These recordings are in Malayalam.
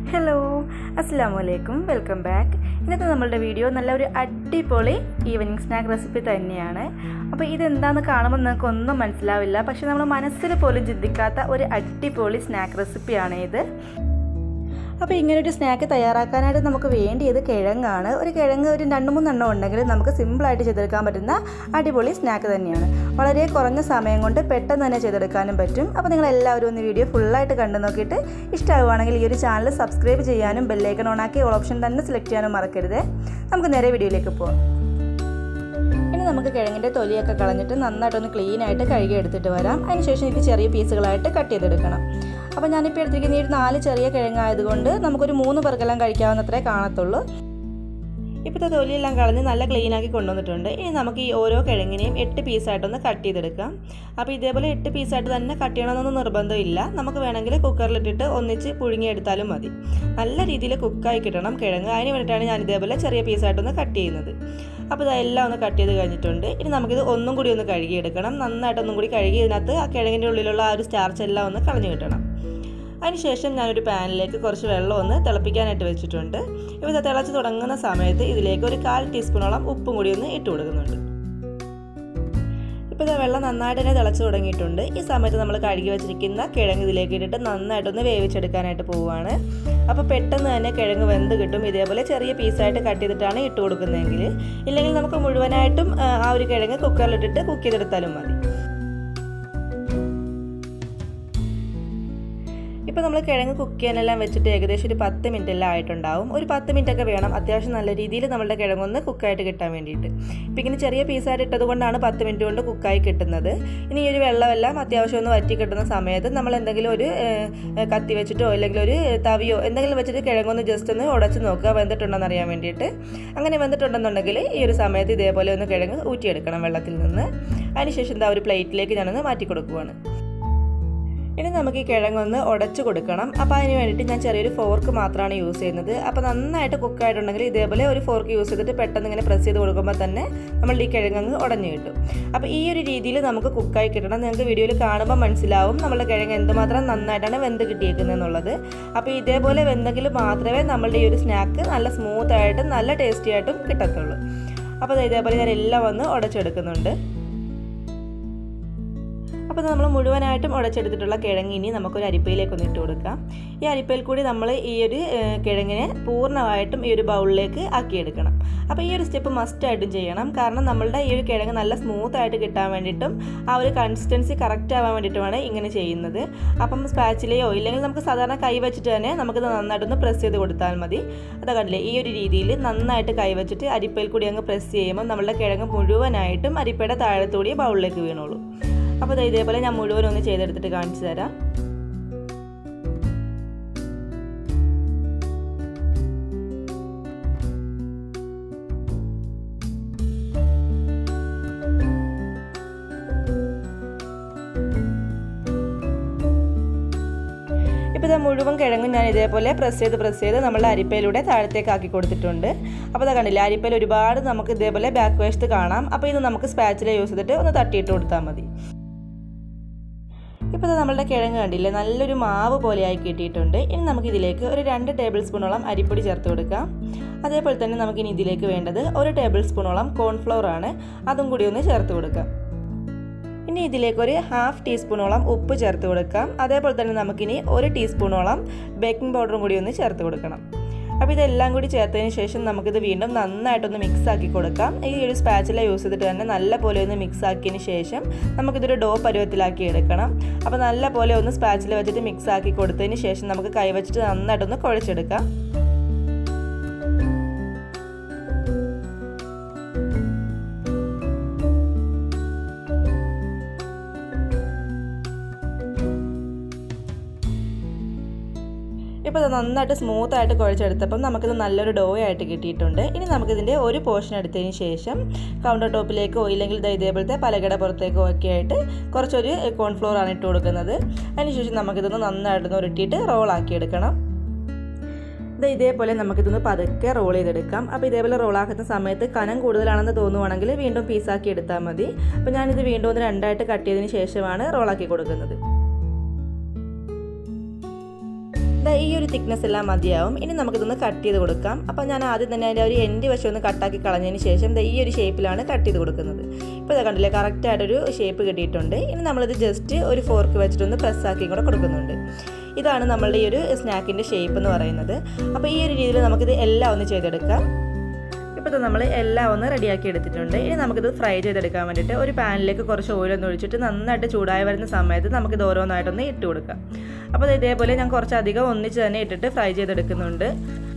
ഹലോ അസ്സാം വലൈക്കും വെൽക്കം ബാക്ക് ഇന്നത്തെ നമ്മളുടെ വീഡിയോ നല്ല ഒരു അടിപൊളി ഈവനിങ് സ്നാക്ക് റെസിപ്പി തന്നെയാണ് അപ്പോൾ ഇതെന്താണെന്ന് കാണുമ്പോൾ നിങ്ങൾക്ക് ഒന്നും മനസ്സിലാവില്ല പക്ഷെ നമ്മൾ മനസ്സിൽ പോലും ചിന്തിക്കാത്ത ഒരു അടിപൊളി സ്നാക്ക് റെസിപ്പിയാണ് ഇത് അപ്പോൾ ഇങ്ങനെ ഒരു സ്നാക്ക് തയ്യാറാക്കാനായിട്ട് നമുക്ക് വേണ്ടിയത് കിഴങ്ങാണ് ഒരു കിഴങ്ങ് ഒരു രണ്ട് മൂന്നെണ്ണം ഉണ്ടെങ്കിൽ നമുക്ക് സിമ്പിളായിട്ട് ചെയ്തെടുക്കാൻ പറ്റുന്ന അടിപൊളി സ്നാക്ക് തന്നെയാണ് വളരെ കുറഞ്ഞ സമയം കൊണ്ട് പെട്ടെന്ന് തന്നെ ചെയ്തെടുക്കാനും പറ്റും അപ്പോൾ നിങ്ങൾ എല്ലാവരും ഒന്ന് വീഡിയോ ഫുള്ളായിട്ട് കണ്ടു നോക്കിയിട്ട് ഇഷ്ടമാവുകയാണെങ്കിൽ ഈ ഒരു ചാനൽ സബ്സ്ക്രൈബ് ചെയ്യാനും ബെല്ലൈക്കൺ ഓണാക്കി ഓൾ ഓപ്ഷൻ തന്നെ സെലക്ട് ചെയ്യാനും മറക്കരുത് നമുക്ക് നേരെ വീഡിയോയിലേക്ക് പോകാം ഇനി നമുക്ക് കിഴങ്ങിൻ്റെ തൊലിയൊക്കെ കളഞ്ഞിട്ട് നന്നായിട്ടൊന്ന് ക്ലീൻ ആയിട്ട് കഴുകി എടുത്തിട്ട് വരാം അതിനുശേഷം ഇത് ചെറിയ പീസുകളായിട്ട് കട്ട് ചെയ്തെടുക്കണം അപ്പോൾ ഞാനിപ്പോൾ എടുത്തിരിക്കുന്ന ഈ ഒരു നാല് ചെറിയ കിഴങ്ങായതുകൊണ്ട് നമുക്കൊരു മൂന്ന് പേർക്കെല്ലാം കഴിക്കാവുന്നത്രേ കാണത്തുള്ളൂ ഇപ്പോഴത്തെ തൊലിയെല്ലാം കളഞ്ഞ് നല്ല ക്ലീൻ ആക്കി കൊണ്ടുവന്നിട്ടുണ്ട് ഇനി നമുക്ക് ഈ ഓരോ കിഴങ്ങിനെയും എട്ട് പീസായിട്ടൊന്ന് കട്ട് ചെയ്തെടുക്കാം അപ്പോൾ ഇതേപോലെ എട്ട് പീസായിട്ട് തന്നെ കട്ട് ചെയ്യണമെന്നൊന്നും നിർബന്ധമില്ല നമുക്ക് വേണമെങ്കിൽ കുക്കറിലിട്ടിട്ട് ഒന്നിച്ച് പുഴുങ്ങിയെടുത്താലും മതി നല്ല രീതിയിൽ കുക്കായി കിട്ടണം കിഴങ്ങ് അതിന് വേണ്ടിയിട്ടാണ് ഞാൻ ഇതേപോലെ ചെറിയ പീസായിട്ടൊന്ന് കട്ട് ചെയ്യുന്നത് അപ്പോൾ ഇതെല്ലാം ഒന്ന് കട്ട് ചെയ്ത് കഴിഞ്ഞിട്ടുണ്ട് ഇനി നമുക്കിത് ഒന്നും കൂടി ഒന്ന് കഴുകിയെടുക്കണം നന്നായിട്ടൊന്നും കൂടി കഴുകി ഇതിനകത്ത് ആ കിഴങ്ങിൻ്റെ ഉള്ളിലുള്ള ആ ഒരു സ്റ്റാർച്ച് എല്ലാം ഒന്ന് കളഞ്ഞു കിട്ടണം അതിനുശേഷം ഞാനൊരു പാനിലേക്ക് കുറച്ച് വെള്ളം ഒന്ന് തിളപ്പിക്കാനായിട്ട് വെച്ചിട്ടുണ്ട് ഇപ്പോൾ ഇത് തിളച്ച് തുടങ്ങുന്ന സമയത്ത് ഇതിലേക്ക് ഒരു കാൽ ടീസ്പൂണോളം ഉപ്പും കൂടി ഒന്ന് ഇട്ട് കൊടുക്കുന്നുണ്ട് ഇപ്പോൾ ഇത് വെള്ളം നന്നായിട്ട് തന്നെ തിളച്ച് തുടങ്ങിയിട്ടുണ്ട് ഈ സമയത്ത് നമ്മൾ കഴുകി വെച്ചിരിക്കുന്ന കിഴങ്ങ് ഇതിലേക്ക് ഇട്ടിട്ട് നന്നായിട്ടൊന്ന് വേവിച്ചെടുക്കാനായിട്ട് പോവുകയാണ് അപ്പോൾ പെട്ടെന്ന് തന്നെ കിഴങ്ങ് വെന്ത് കിട്ടും ഇതേപോലെ ചെറിയ പീസായിട്ട് കട്ട് ചെയ്തിട്ടാണ് ഇട്ട് കൊടുക്കുന്നതെങ്കിൽ ഇല്ലെങ്കിൽ നമുക്ക് മുഴുവനായിട്ടും ആ ഒരു കിഴങ്ങ് കുക്കറിലിട്ടിട്ട് കുക്ക് ചെയ്തെടുത്താലും മതി ഇപ്പോൾ നമ്മൾ കിഴങ്ങ് കുക്ക് ചെയ്യാനെല്ലാം വെച്ചിട്ട് ഏകദേശം ഒരു പത്ത് മിനിറ്റ് എല്ലാം ആയിട്ടുണ്ടാവും ഒരു പത്ത് മിനിറ്റ് ഒക്കെ വേണം അത്യാവശ്യം നല്ല രീതിയിൽ നമ്മളുടെ കിഴങ്ങൊന്ന് കുക്കായിട്ട് കിട്ടാൻ വേണ്ടിയിട്ട് ഇപ്പം ഇങ്ങനെ ചെറിയ പീസായിട്ട് ഇട്ടത് കൊണ്ടാണ് പത്ത് മിനിറ്റ് കൊണ്ട് കുക്കായി കിട്ടുന്നത് ഇനി ഈ ഒരു വെള്ളമെല്ലാം അത്യാവശ്യം ഒന്ന് വറ്റി കിട്ടുന്ന സമയത്ത് നമ്മൾ എന്തെങ്കിലും ഒരു കത്തി വെച്ചിട്ടോ അല്ലെങ്കിൽ ഒരു തവിയോ എന്തെങ്കിലും വെച്ചിട്ട് കിഴങ്ങൊന്ന് ജസ്റ്റ് ഒന്ന് ഉടച്ച് നോക്കുക വെന്തിട്ടുണ്ടെന്ന് അറിയാൻ വേണ്ടിയിട്ട് അങ്ങനെ വെന്തിട്ടുണ്ടെന്നുണ്ടെങ്കിൽ ഈ ഒരു സമയത്ത് ഇതേപോലെ ഒന്ന് കിഴങ്ങ് ഊറ്റിയെടുക്കണം വെള്ളത്തിൽ നിന്ന് അതിനുശേഷം എന്താ ഒരു പ്ലേറ്റിലേക്ക് ഞാനൊന്ന് മാറ്റി കൊടുക്കുവാണ് ഇനി നമുക്ക് ഈ കിഴങ്ങൊന്ന് ഉടച്ചു കൊടുക്കണം അപ്പോൾ അതിന് വേണ്ടിയിട്ട് ഞാൻ ചെറിയൊരു ഫോർക്ക് മാത്രമാണ് യൂസ് ചെയ്യുന്നത് അപ്പോൾ നന്നായിട്ട് കുക്കായിട്ടുണ്ടെങ്കിൽ ഇതേപോലെ ഒരു ഫോർക്ക് യൂസ് ചെയ്തിട്ട് പെട്ടെന്ന് ഇങ്ങനെ പ്രസ് ചെയ്ത് കൊടുക്കുമ്പോൾ തന്നെ നമ്മളുടെ ഈ കിഴങ്ങ് ഉടഞ്ഞു കിട്ടും അപ്പോൾ ഈ ഒരു രീതിയിൽ നമുക്ക് കുക്കായി കിട്ടണം നിങ്ങൾക്ക് വീഡിയോയിൽ കാണുമ്പോൾ മനസ്സിലാവും നമ്മളുടെ കിഴങ്ങ് എന്തുമാത്രം നന്നായിട്ടാണ് വെന്ത് കിട്ടിയേക്കുന്നത് എന്നുള്ളത് അപ്പോൾ ഇതേപോലെ വെന്തെങ്കിൽ മാത്രമേ നമ്മളുടെ ഈ ഒരു സ്നാക്ക് നല്ല സ്മൂത്ത് ആയിട്ടും നല്ല ടേസ്റ്റി ആയിട്ടും കിട്ടത്തുള്ളൂ അപ്പോൾ ഇതേപോലെ ഞാൻ എല്ലാം വന്ന് ഉടച്ചെടുക്കുന്നുണ്ട് അപ്പോൾ നമ്മൾ മുഴുവനായിട്ടും ഉടച്ചെടുത്തിട്ടുള്ള കിഴങ്ങ് ഇനി നമുക്കൊരു അരിപ്പയിലേക്ക് ഒന്ന് ഇട്ട് കൊടുക്കാം ഈ അരിപ്പയിൽ കൂടി നമ്മൾ ഈ ഒരു കിഴങ്ങിനെ പൂർണ്ണമായിട്ടും ഈ ഒരു ബൗളിലേക്ക് ആക്കിയെടുക്കണം അപ്പോൾ ഈ ഒരു സ്റ്റെപ്പ് മസ്റ്റായിട്ടും ചെയ്യണം കാരണം നമ്മളുടെ ഈ ഒരു കിഴങ്ങ് നല്ല സ്മൂത്ത് ആയിട്ട് കിട്ടാൻ വേണ്ടിയിട്ടും ആ ഒരു കൺസിസ്റ്റൻസി കറക്റ്റ് ആവാൻ വേണ്ടിയിട്ടുമാണ് ഇങ്ങനെ ചെയ്യുന്നത് അപ്പം സ്പാച്ചിലെയോ ഇല്ലെങ്കിൽ നമുക്ക് സാധാരണ കൈ വെച്ചിട്ട് തന്നെ നമുക്കിത് നന്നായിട്ടൊന്ന് പ്രസ് ചെയ്ത് കൊടുത്താൽ മതി അത് കണ്ടില്ലേ ഈ ഒരു രീതിയിൽ നന്നായിട്ട് കൈ വെച്ചിട്ട് അരിപ്പയിൽ കൂടി അങ്ങ് പ്രസ് ചെയ്യുമ്പോൾ നമ്മളുടെ കിഴങ്ങ് മുഴുവനായിട്ടും അരിപ്പയുടെ താഴത്തൂടി ബൗളിലേക്ക് വീണോളൂ അപ്പോൾ ഇതേപോലെ ഞാൻ മുഴുവൻ ഒന്ന് ചെയ്തെടുത്തിട്ട് കാണിച്ചു തരാം ഇപ്പോൾ ഇത് മുഴുവൻ കിഴങ്ങും ഞാൻ ഇതേപോലെ പ്രസ് ചെയ്ത് പ്രസ് ചെയ്ത് നമ്മളുടെ അരിപ്പയിലൂടെ താഴത്തേക്ക് ആക്കി കൊടുത്തിട്ടുണ്ട് അപ്പോൾ അത് കണ്ടില്ല അരിപ്പയിൽ ഒരുപാട് നമുക്ക് ഇതേപോലെ ബാക്ക് വേസ്റ്റ് കാണാം അപ്പോൾ ഇത് നമുക്ക് സ്പാച്ചില യൂസ് ചെയ്തിട്ട് ഒന്ന് തട്ടിയിട്ട് കൊടുത്താൽ മതി ഇപ്പോൾ നമ്മളുടെ കിഴങ്ങ് കണ്ടില്ലേ നല്ലൊരു മാവ് പോലെയായി കിട്ടിയിട്ടുണ്ട് ഇനി നമുക്ക് ഇതിലേക്ക് ഒരു രണ്ട് ടേബിൾ സ്പൂണോളം അരിപ്പൊടി ചേർത്ത് കൊടുക്കാം അതേപോലെ തന്നെ നമുക്കിനി ഇതിലേക്ക് വേണ്ടത് ഒരു ടേബിൾ സ്പൂണോളം കോൺഫ്ലവർ ആണ് അതും കൂടി ഒന്ന് ചേർത്ത് കൊടുക്കാം ഇനി ഇതിലേക്ക് ഒരു ഹാഫ് ടീസ്പൂണോളം ഉപ്പ് ചേർത്ത് കൊടുക്കാം അതേപോലെ തന്നെ നമുക്കിനി ഒരു ടീസ്പൂണോളം ബേക്കിംഗ് പൗഡറും കൂടി ഒന്ന് ചേർത്ത് കൊടുക്കണം അപ്പോൾ ഇതെല്ലാം കൂടി ചേർത്തതിന് ശേഷം നമുക്കിത് വീണ്ടും നന്നായിട്ടൊന്ന് മിക്സ് ആക്കി കൊടുക്കാം ഈ ഒരു സ്പാച്ചില യൂസ് ചെയ്തിട്ട് തന്നെ നല്ല പോലെ ഒന്ന് മിക്സ് ആക്കിയതിന് ശേഷം നമുക്കിതൊരു ഡോ പരുവത്തിലാക്കി എടുക്കണം അപ്പോൾ നല്ല പോലെ ഒന്ന് സ്പാച്ചില വെച്ചിട്ട് മിക്സ് ആക്കി കൊടുത്തതിന് ശേഷം നമുക്ക് കൈ വെച്ചിട്ട് നന്നായിട്ടൊന്ന് കുഴച്ചെടുക്കാം ഇപ്പോൾ ഇത് നന്നായിട്ട് സ്മൂത്ത് ആയിട്ട് കുഴച്ചെടുത്തപ്പം നമുക്കിത് നല്ലൊരു ഡോ ആയിട്ട് കിട്ടിയിട്ടുണ്ട് ഇനി നമുക്കിതിൻ്റെ ഒരു പോർഷൻ എടുത്തതിന് ശേഷം കൗണ്ടർ ടോപ്പിലേക്കോ ഇല്ലെങ്കിൽ ഇതേപോലത്തെ പലകട പുറത്തേക്കോ ഒക്കെ ആയിട്ട് കുറച്ചൊരു കോൺഫ്ലോർ ആണ് ഇട്ട് കൊടുക്കുന്നത് അതിനുശേഷം നമുക്കിതൊന്ന് നന്നായിട്ടൊന്ന് ഉരുട്ടിയിട്ട് റോളാക്കി എടുക്കണം ഇത് ഇതേപോലെ നമുക്കിതൊന്ന് പതുക്കെ റോൾ ചെയ്തെടുക്കാം അപ്പോൾ ഇതേപോലെ റോളാക്കുന്ന സമയത്ത് കനം കൂടുതലാണെന്ന് തോന്നുവാണെങ്കിൽ വീണ്ടും പീസാക്കി എടുത്താൽ മതി അപ്പോൾ ഞാനിത് വീണ്ടും ഒന്ന് രണ്ടായിട്ട് കട്ട് ചെയ്തതിന് ശേഷമാണ് റോളാക്കി കൊടുക്കുന്നത് ദാ ഈ ഒരു തിക്നെസ് എല്ലാം മതിയാവും ഇനി നമുക്കിതൊന്ന് കട്ട് ചെയ്ത് കൊടുക്കാം അപ്പോൾ ഞാൻ ആദ്യം തന്നെ അതിൻ്റെ ഒരു എൻഡ് വശം ഒന്ന് കട്ടാക്കി കളഞ്ഞതിന് ശേഷം ദാ ഈ ഒരു ഷേപ്പിലാണ് കട്ട് ചെയ്ത് കൊടുക്കുന്നത് ഇപ്പോൾ ഇതാ കണ്ടില്ലേ കറക്റ്റായിട്ടൊരു ഷേപ്പ് കിട്ടിയിട്ടുണ്ട് ഇനി നമ്മളിത് ജസ്റ്റ് ഒരു ഫോർക്ക് വെച്ചിട്ടൊന്ന് പ്രസ്സാക്കിയും കൂടെ കൊടുക്കുന്നുണ്ട് ഇതാണ് നമ്മളുടെ ഈ ഒരു സ്നാക്കിൻ്റെ ഷേപ്പ് എന്ന് പറയുന്നത് അപ്പോൾ ഈ ഒരു രീതിയിൽ നമുക്കിത് എല്ലാം ഒന്ന് ചെയ്തെടുക്കാം ഇപ്പോൾ നമ്മൾ എല്ലാം ഒന്ന് റെഡിയാക്കി എടുത്തിട്ടുണ്ട് ഇനി നമുക്കിത് ഫ്രൈ ചെയ്തെടുക്കാൻ വേണ്ടിയിട്ട് ഒരു പാനിലേക്ക് കുറച്ച് ഓയിലൊന്ന് ഒഴിച്ചിട്ട് നന്നായിട്ട് ചൂടായി വരുന്ന സമയത്ത് നമുക്കിത് ഓരോന്നായിട്ടൊന്ന് ഇട്ട് കൊടുക്കാം അപ്പോൾ ഇതേപോലെ ഞാൻ കുറച്ചധികം ഒന്നിച്ച് തന്നെ ഇട്ടിട്ട് ഫ്രൈ ചെയ്തെടുക്കുന്നുണ്ട്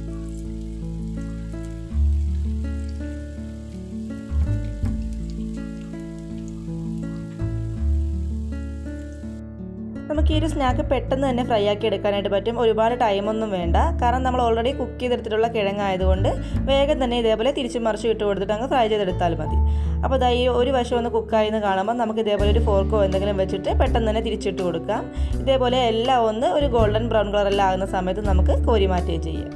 നമുക്ക് ഈ ഒരു സ്നാക്ക് പെട്ടെന്ന് തന്നെ ഫ്രൈ ആക്കി എടുക്കാനായിട്ട് പറ്റും ഒരുപാട് ടൈമൊന്നും വേണ്ട കാരണം നമ്മൾ ഓൾറെഡി കുക്ക് ചെയ്തെടുത്തിട്ടുള്ള കിഴങ്ങായതുകൊണ്ട് വേഗം തന്നെ ഇതേപോലെ തിരിച്ചു മറിച്ച് ഇട്ട് കൊടുത്തിട്ട് അങ്ങ് ഫ്രൈ ചെയ്തെടുത്താൽ മതി അപ്പോൾ ഇതാ ഈ ഒരു വശം ഒന്ന് കുക്കായി എന്ന് കാണുമ്പോൾ നമുക്ക് ഇതേപോലെ ഒരു ഫോർക്കോ എന്തെങ്കിലും വെച്ചിട്ട് പെട്ടെന്ന് തന്നെ തിരിച്ചിട്ട് കൊടുക്കാം ഇതേപോലെ എല്ലാം ഒന്ന് ഒരു ഗോൾഡൻ ബ്രൗൺ കളറെല്ലാം ആകുന്ന സമയത്ത് നമുക്ക് കോരി മാറ്റുകയും ചെയ്യാം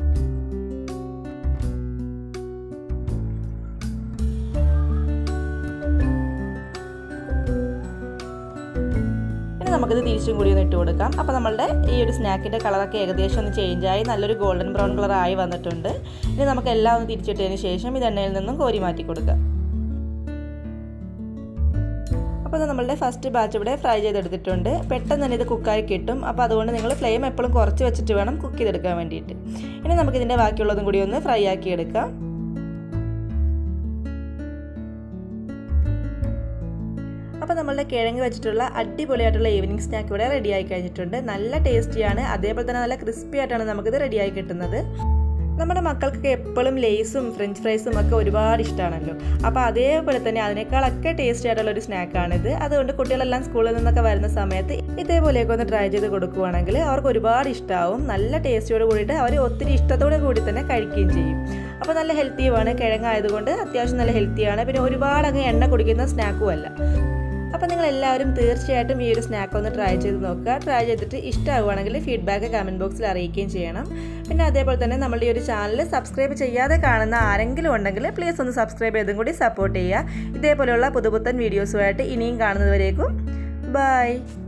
ഇനി നമുക്കിത് തിരിച്ചും കൂടി ഒന്ന് ഇട്ട് കൊടുക്കാം അപ്പോൾ നമ്മളുടെ ഈ ഒരു സ്നാക്കിൻ്റെ കളറൊക്കെ ഏകദേശം ഒന്ന് ചേഞ്ചായി നല്ലൊരു ഗോൾഡൻ ബ്രൗൺ കളർ ആയി വന്നിട്ടുണ്ട് ഇനി നമുക്ക് എല്ലാം ഒന്ന് തിരിച്ചിട്ടതിന് ശേഷം ഇത് എണ്ണയിൽ നിന്നും കോരി മാറ്റി കൊടുക്കാം അപ്പോൾ നമ്മളുടെ ഫസ്റ്റ് ബാച്ച് ഇവിടെ ഫ്രൈ ചെയ്തെടുത്തിട്ടുണ്ട് പെട്ടെന്ന് തന്നെ ഇത് കുക്കായി കിട്ടും അപ്പോൾ അതുകൊണ്ട് നിങ്ങൾ ഫ്ലെയിം എപ്പോഴും കുറച്ച് വെച്ചിട്ട് വേണം കുക്ക് ചെയ്തെടുക്കാൻ വേണ്ടിയിട്ട് ഇനി നമുക്കിതിൻ്റെ ബാക്കിയുള്ളതും കൂടി ഒന്ന് ഫ്രൈ ആക്കി എടുക്കാം അപ്പോൾ നമ്മളുടെ കിഴങ്ങ് വെച്ചിട്ടുള്ള അടിപൊളിയായിട്ടുള്ള ഈവനിങ് സ്നാക്ക് ഇവിടെ റെഡി ആയി കഴിഞ്ഞിട്ടുണ്ട് നല്ല ടേസ്റ്റിയാണ് അതേപോലെ തന്നെ നല്ല ക്രിസ്പി ആയിട്ടാണ് നമുക്കിത് റെഡിയായി കിട്ടുന്നത് നമ്മുടെ മക്കൾക്കൊക്കെ എപ്പോഴും ലേസും ഫ്രഞ്ച് ഫ്രൈസും ഒക്കെ ഒരുപാട് ഇഷ്ടമാണല്ലോ അപ്പോൾ അതേപോലെ തന്നെ അതിനേക്കാളൊക്കെ ടേസ്റ്റി ആയിട്ടുള്ള ഒരു സ്നാക്കാണിത് അതുകൊണ്ട് കുട്ടികളെല്ലാം സ്കൂളിൽ നിന്നൊക്കെ വരുന്ന സമയത്ത് ഇതേപോലെയൊക്കെ ഒന്ന് ട്രൈ ചെയ്ത് കൊടുക്കുവാണെങ്കിൽ അവർക്ക് ഒരുപാട് ഇഷ്ടമാവും നല്ല ടേസ്റ്റിയോട് കൂടിയിട്ട് അവർ ഒത്തിരി ഇഷ്ടത്തോടെ കൂടി തന്നെ കഴിക്കുകയും ചെയ്യും അപ്പോൾ നല്ല ഹെൽത്തിയുമാണ് കിഴങ്ങായതുകൊണ്ട് അത്യാവശ്യം നല്ല ഹെൽത്തിയാണ് പിന്നെ ഒരുപാട് അങ്ങ് എണ്ണ കുടിക്കുന്ന സ്നാക്കും അല്ല അപ്പോൾ നിങ്ങൾ എല്ലാവരും തീർച്ചയായിട്ടും ഈ ഒരു സ്നാക്ക് ഒന്ന് ട്രൈ ചെയ്ത് നോക്കുക ട്രൈ ചെയ്തിട്ട് ഇഷ്ടമാവുകയാണെങ്കിൽ ഫീഡ്ബാക്ക് കമൻറ്റ് ബോക്സിൽ അറിയിക്കുകയും ചെയ്യണം പിന്നെ അതേപോലെ തന്നെ നമ്മുടെ ഈ ഒരു ചാനൽ സബ്സ്ക്രൈബ് ചെയ്യാതെ കാണുന്ന ആരെങ്കിലും ഉണ്ടെങ്കിൽ പ്ലീസ് ഒന്ന് സബ്സ്ക്രൈബ് ചെയ്തും കൂടി സപ്പോർട്ട് ചെയ്യുക ഇതേപോലെയുള്ള പുതുപുത്തൻ വീഡിയോസുമായിട്ട് ഇനിയും കാണുന്നതുവരേക്കും ബൈ